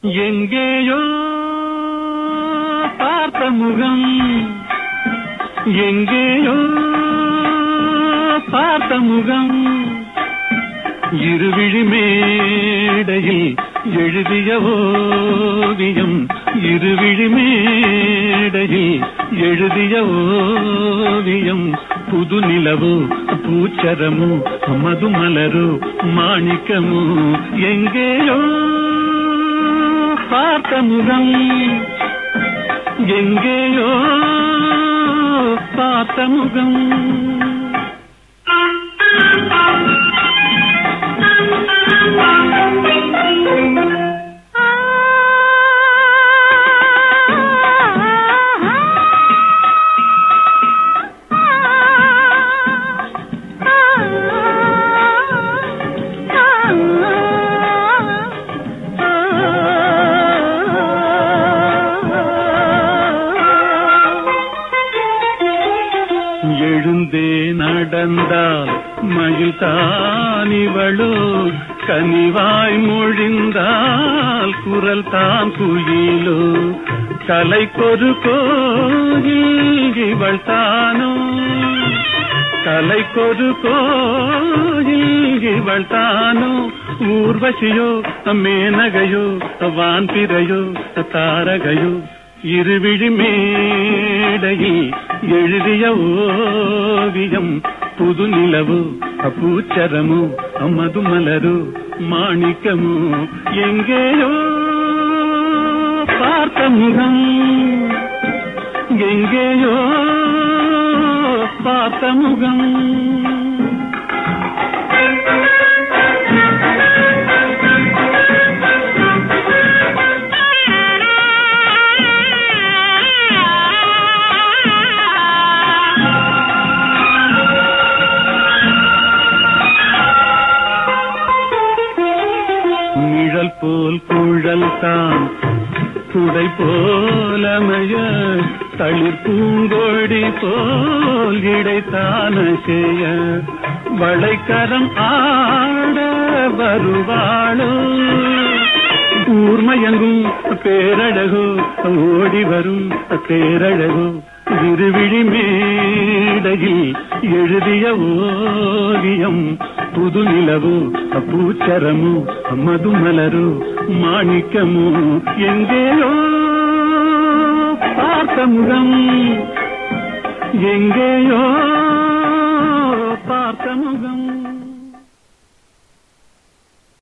எங்கேயோ பார்த்த முகம் எங்கேயோ பார்த்த முகம் இருவிழி மேடையில் எழுதிய ஓவியம் இருவிழி மேடையில் எழுதிய ஓவியம் புது நிலவு பூச்சரமு மதுமலரு மாணிக்கமு எங்கேயோ பார்த்த முகம் எங்கேயோ பார்த்த முகம் எழுந்தே நடந்தால் மயில் தானிவளோ கனிவாய் மொழிந்தால் குரல் தான் குயிலோ கலைக்கொரு கோயில் இவள் தானோ கலைக்கொரு கோயில் இவள் தானோ ஊர்வசியோ மேனகையோ வான்பிரையோ தாரகையோ இருவிழி மேடையில் எழுதிய ஓவியம் புது நிலவு பூச்சரமு மதுமலரு மாணிக்கமு எங்கேயோ பார்த்த முகம் எங்கேயோ பார்த்த முகம் நிழல் போல் குழல் தான் துடை போலமைய தளிர் பூங்கொடி போல் இடைத்தான செய்ய வளைக்கரம் ஆட வருவாளோ ஊர்மயங்கும் பேரழகோ ஓடி வரும் பேரழகோ இருவிழி மேடையில் எழுதிய ஓவியம் புது நிலவு பூச்சரமு மதுமலரு மாணிக்கமு எங்கேயோ பார்த்த முகம் எங்கேயோ பார்த்த முகம்